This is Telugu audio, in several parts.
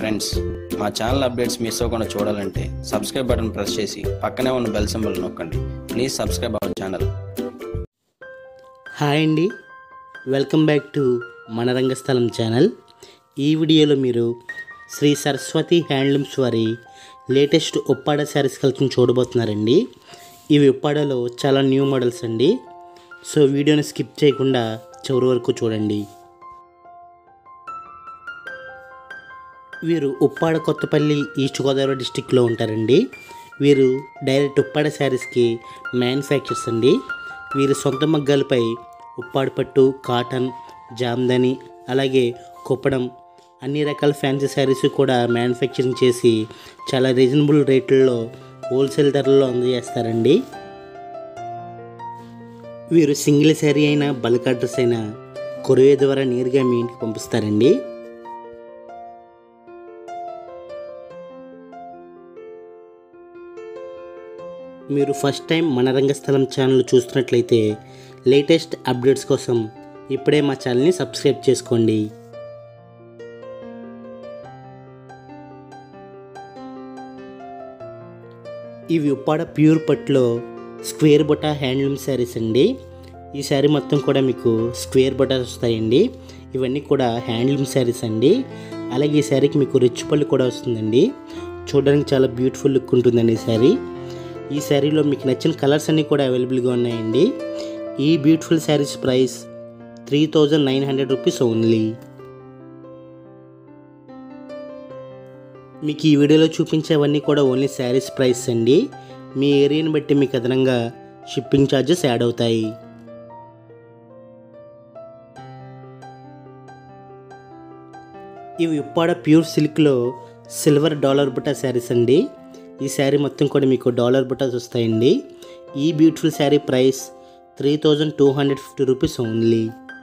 ఫ్రెండ్స్ మా ఛానల్ అప్డేట్స్ మిస్ అవ్వకుండా చూడాలంటే సబ్స్క్రైబ్ బటన్ ప్రెస్ చేసి పక్కనే ఉన్న బెల్ సింబల్ నొక్కండి please subscribe our channel hi అండి వెల్కమ్ బ్యాక్ టు మన రంగస్థలం ఛానల్ ఈ వీడియోలో మీరు శ్రీ సరస్వతి హ్యాండ్లూమ్స్ వారి లేటెస్ట్ ఉప్పాడ శారీస్ కలెక్షన్ చూడబోతున్నారండి ఇవి ఉప్పాడలో చాలా న్యూ మోడల్స్ అండి సో వీడియోని స్కిప్ చేయకుండా చివరి వరకు చూడండి వీరు ఉప్పాడ కొత్తపల్లి ఈస్ట్ గోదావరి డిస్టిక్లో ఉంటారండి వీరు డైరెక్ట్ ఉప్పాడ శారీస్కి మ్యానుఫ్యాక్చర్స్ అండి వీరి సొంత మగ్గాలపై ఉప్పాడ పట్టు కాటన్ జామ్దని అలాగే కుప్పడం అన్ని రకాల ఫ్యాన్సీ శారీస్ కూడా మ్యానుఫ్యాక్చరింగ్ చేసి చాలా రీజనబుల్ రేట్లలో హోల్సేల్ ధరల్లో అందజేస్తారండి వీరు సింగిల్ శారీ అయినా బల్క్ అడ్రస్ అయినా కొరియే ద్వారా నేరుగా మీ ఇంటికి పంపిస్తారండి మీరు ఫస్ట్ టైం మన రంగస్థలం ఛానల్ చూస్తున్నట్లయితే లేటెస్ట్ అప్డేట్స్ కోసం ఇప్పుడే మా ఛానల్ని సబ్స్క్రైబ్ చేసుకోండి ఇవి ఉప్పాడ ప్యూర్ పట్టులో స్క్వేర్ బొటా హ్యాండ్లూమ్ శారీస్ అండి ఈ శారీ మొత్తం కూడా మీకు స్క్వేర్ బొటాస్ వస్తాయండి ఇవన్నీ కూడా హ్యాండ్లూమ్ శారీస్ అండి అలాగే ఈ శారీకి మీకు రిచ్ పళ్ళు కూడా వస్తుందండి చూడడానికి చాలా బ్యూటిఫుల్ లుక్ ఉంటుందండి ఈ శారీ ఈ శారీలో మీకు నచ్చిన కలర్స్ అన్నీ కూడా అవైలబుల్గా ఉన్నాయండి ఈ beautiful saris price three thousand nine hundred rupees only మీకు ఈ వీడియోలో చూపించేవన్నీ కూడా ఓన్లీ శారీస్ ప్రైస్ అండి మీ ఏరియాని బట్టి మీకు అదనంగా షిప్పింగ్ ఛార్జెస్ యాడ్ అవుతాయి ఇవి ఉప్పాడ ప్యూర్ సిల్క్లో సిల్వర్ డాలర్ బుటా శారీస్ అండి ఈ శారీ మొత్తం కూడా మీకు డాలర్ బుటాస్ వస్తాయండి ఈ beautiful sari price three thousand two hundred fifty rupees only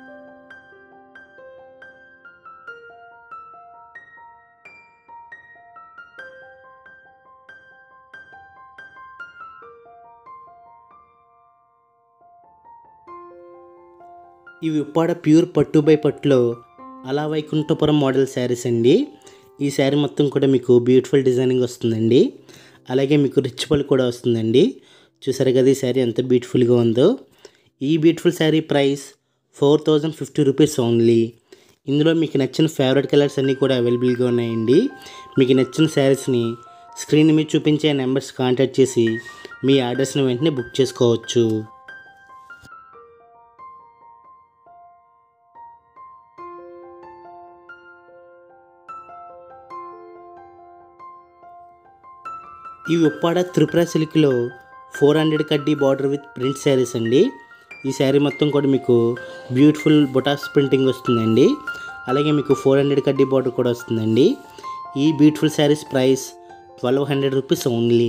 ఇవి ఉప్పాడ ప్యూర్ పట్టు బై పట్టులో అలా వైకుంఠపురం మోడల్ శారీస్ అండి ఈ శారీ మొత్తం కూడా మీకు బ్యూటిఫుల్ డిజైనింగ్ వస్తుందండి అలాగే మీకు రిచ్ పళ్ళు కూడా వస్తుందండి చూసారు కదా ఈ శారీ ఎంత బ్యూటిఫుల్గా ఉందో ఈ beautiful sari price four thousand fifty rupees only ఇందులో మీకు నచ్చిన ఫేవరెట్ కలర్స్ అన్నీ కూడా అవైలబుల్గా ఉన్నాయండి మీకు నచ్చిన శారీస్ని స్క్రీన్ మీద చూపించే నెంబర్స్ కాంటాక్ట్ చేసి మీ ఆర్డర్స్ని వెంటనే బుక్ చేసుకోవచ్చు ఈ ఉప్పాడ త్రిపుర సిల్క్లో ఫోర్ హండ్రెడ్ కడ్డీ బార్డర్ విత్ ప్రింట్ శారీస్ అండి ఈ శారీ మొత్తం కూడా మీకు బ్యూటిఫుల్ బొటాస్ ప్రింటింగ్ వస్తుందండి అలాగే మీకు ఫోర్ హండ్రెడ్ కడ్డీ బార్డర్ కూడా వస్తుందండి ఈ beautiful saris price twelve hundred rupees only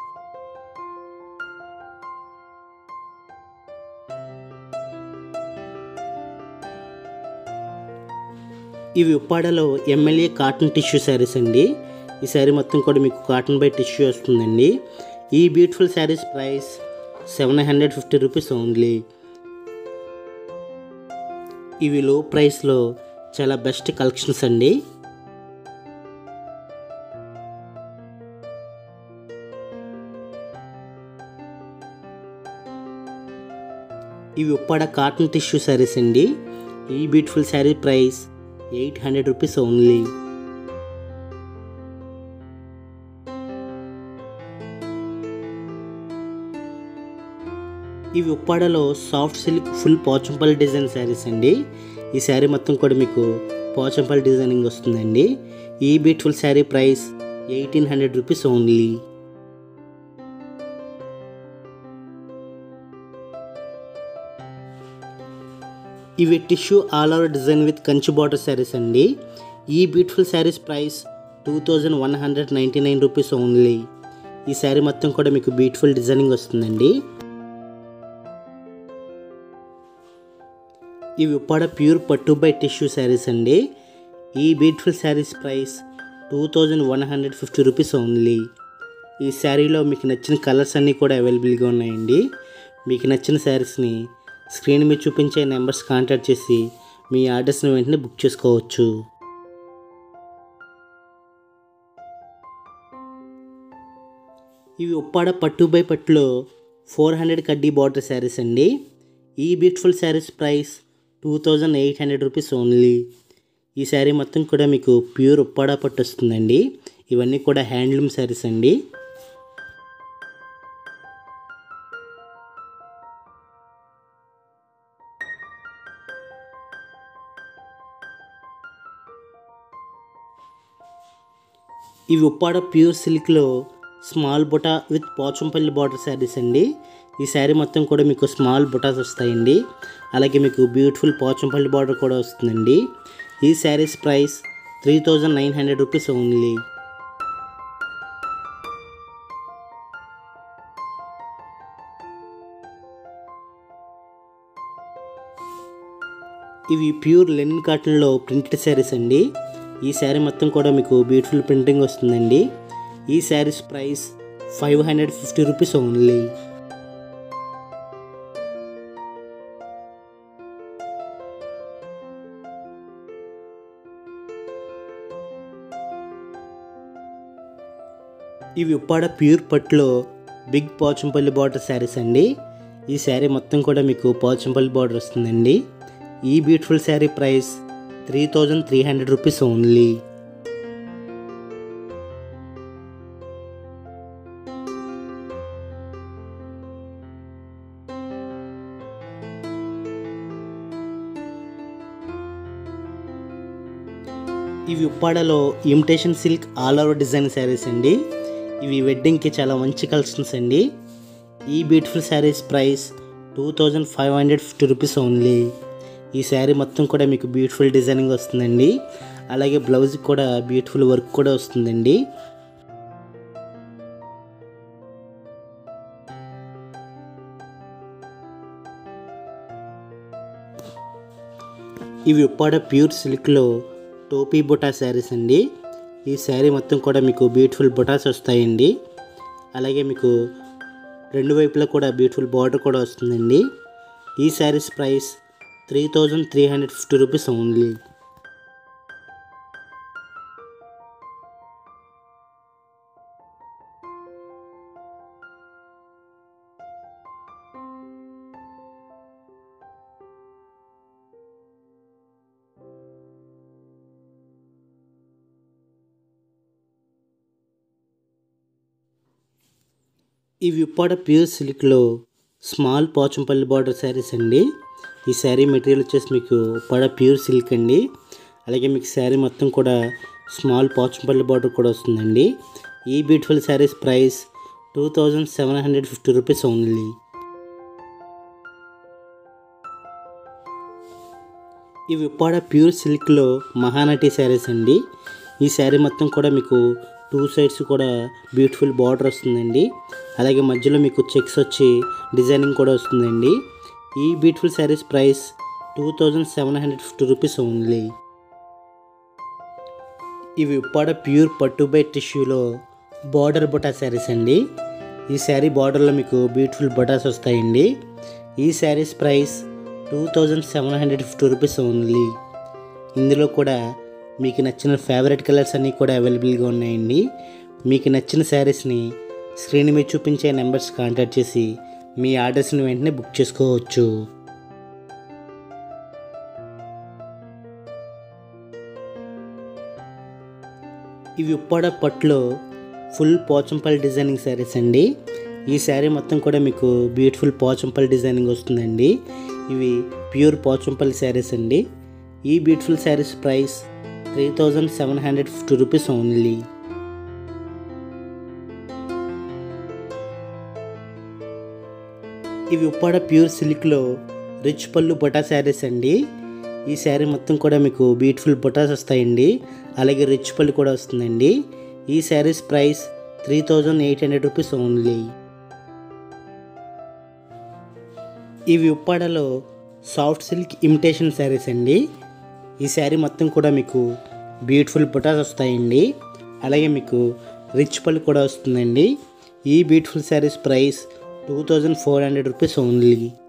ఇవి ఉప్పాడలో ఎమ్మెల్యే కాటన్ టిష్యూ శారీస్ అండి ఈ శారీ మొత్తం కూడా మీకు కాటన్ బై టిష్యూ వస్తుందండి ఈ beautiful saris price seven hundred fifty rupees only ఇవి లో ప్రైస్లో చాలా బెస్ట్ కలెక్షన్స్ అండి ఇవి ఉప్పాడ కాటన్ టిష్యూ శారీస్ అండి ఈ beautiful sari price eight hundred rupees only ఇవి ఉప్పాడలో soft silk full Pochampalli design saris అండి ఈ శారీ మొత్తం కూడా మీకు పోచంపల్లి డిజైనింగ్ వస్తుందండి ఈ beautiful sari price eighteen hundred rupees only ఇవి tissue all over design with Kanchi border saris అండి ఈ beautiful saris price two thousand one hundred ninety nine rupees only ఈ శారీ మొత్తం కూడా మీకు బ్యూటిఫుల్ డిజైనింగ్ వస్తుందండి ఇవి ఉప్పాడ ప్యూర్ పట్టు బై టిష్యూ శారీస్ అండి ఈ beautiful saris price two thousand one hundred fifty rupees only ఈ శారీలో మీకు నచ్చిన కలర్స్ అన్నీ కూడా అవైలబుల్గా ఉన్నాయండి మీకు నచ్చిన శారీస్ని స్క్రీన్ మీద చూపించే నెంబర్స్ కాంటాక్ట్ చేసి మీ ఆర్డర్స్ని వెంటనే బుక్ చేసుకోవచ్చు ఇవి ఉప్పాడ పట్టు బై పట్టులో ఫోర్ హండ్రెడ్ కడ్డీ బార్డర్ శారీస్ అండి ఈ beautiful saris price two thousand eight hundred rupees only ఈ శారీ మొత్తం కూడా మీకు ప్యూర్ ఉప్పాడ పట్టు వస్తుందండి ఇవన్నీ కూడా హ్యాండ్లూమ్ శారీస్ అండి ఇవి ఉప్పాడ ప్యూర్ సిల్క్లో స్మాల్ బుటా విత్ పోచంపల్లి బార్డర్ శారీస్ అండి ఈ శారీ మొత్తం కూడా మీకు స్మాల్ బుటాస్ వస్తాయండి అలాగే మీకు బ్యూటిఫుల్ పోచంపల్లి బార్డర్ కూడా వస్తుందండి ఈ saris price three thousand nine hundred rupees only ఇవి ప్యూర్ లెనిన్ కాటన్లో ప్రింటెడ్ శారీస్ అండి ఈ శారీ మొత్తం కూడా మీకు బ్యూటిఫుల్ ప్రింటింగ్ వస్తుందండి ఈ saris price five hundred fifty rupees only ఇవి ఉప్పాడ ప్యూర్ పట్టులో బిగ్ పోచంపల్లి బార్డర్ శారీస్ అండి ఈ శారీ మొత్తం కూడా మీకు పోచంపల్లి బార్డర్ వస్తుందండి ఈ beautiful sari price three thousand three hundred rupees only ఇవి ఉప్పాడలో imitation silk all over design saris అండి ఇవి వెడ్డింగ్కి చాలా మంచి కలెక్షన్స్ అండి ఈ beautiful saris price two thousand five hundred fifty rupees only ఈ శారీ మొత్తం కూడా మీకు బ్యూటిఫుల్ డిజైనింగ్ వస్తుందండి అలాగే బ్లౌజ్కి కూడా బ్యూటిఫుల్ వర్క్ కూడా వస్తుందండి ఇవి ఉప్పాడ ప్యూర్ సిల్క్లో టోపీ బుటా శారీస్ అండి ఈ శారీ మొత్తం కూడా మీకు బ్యూటిఫుల్ బుటాస్ వస్తాయండి అలాగే మీకు రెండు వైపులా కూడా బ్యూటిఫుల్ బార్డర్ కూడా వస్తుందండి ఈ saris price three thousand three hundred fifty rupees only ఇవి ఉప్పాడ ప్యూర్ సిల్క్లో స్మాల్ పోచంపల్లి బార్డర్ శారీస్ అండి ఈ శారీ మెటీరియల్ వచ్చేసి మీకు ఉప్పాడ ప్యూర్ సిల్క్ అండి అలాగే మీకు శారీ మొత్తం కూడా స్మాల్ పోచంపల్లి బార్డర్ కూడా వస్తుందండి ఈ beautiful saris price two thousand seven hundred fifty rupees only ఇవి ఉప్పాడ ప్యూర్ సిల్క్లో మహానటి శారీస్ అండి ఈ శారీ మొత్తం కూడా మీకు టూ సైడ్స్ కూడా బ్యూటిఫుల్ బార్డర్ వస్తుందండి అలాగే మధ్యలో మీకు చెక్స్ వచ్చి డిజైనింగ్ కూడా వస్తుందండి ఈ beautiful saris price two thousand seven hundred fifty rupees only ఇవి ఉప్పాడ ప్యూర్ పట్టు బై టిష్యూలో బార్డర్ బుటా శారీస్ అండి ఈ శారీ బార్డర్లో మీకు బ్యూటిఫుల్ బుటాస్ వస్తాయండి ఈ saris price two thousand seven hundred fifty rupees only ఇందులో కూడా మీకు నచ్చిన ఫేవరెట్ కలర్స్ అన్నీ కూడా అవైలబుల్గా ఉన్నాయండి మీకు నచ్చిన శారీస్ని స్క్రీన్ మీద చూపించే నెంబర్స్ కాంటాక్ట్ చేసి మీ ఆర్డర్స్ని వెంటనే బుక్ చేసుకోవచ్చు ఇవి ఉప్పాడ పట్టులో ఫుల్ పోచంపల్లి డిజైనింగ్ శారీస్ అండి ఈ శారీ మొత్తం కూడా మీకు బ్యూటిఫుల్ పోచంపల్లి డిజైనింగ్ వస్తుందండి ఇవి ప్యూర్ పోచంపల్లి శారీస్ అండి ఈ beautiful saris price three thousand seven hundred fifty rupees only ఇవి ఉప్పాడ ప్యూర్ సిల్క్లో రిచ్ పళ్ళు బొటా శారీస్ అండి ఈ శారీ మొత్తం కూడా మీకు బ్యూటిఫుల్ బొటాస్ వస్తాయండి అలాగే రిచ్ పళ్ళు కూడా వస్తుందండి ఈ saris price three thousand eight hundred rupees only ఇవి ఉప్పాడలో సాఫ్ట్ సిల్క్ ఇమిటేషన్ శారీస్ అండి ఈ శారీ మొత్తం కూడా మీకు బ్యూటిఫుల్ బుటాస్ వస్తాయండి అలాగే మీకు రిచ్ పళ్ళు కూడా వస్తుందండి ఈ beautiful saris price two thousand four hundred rupees only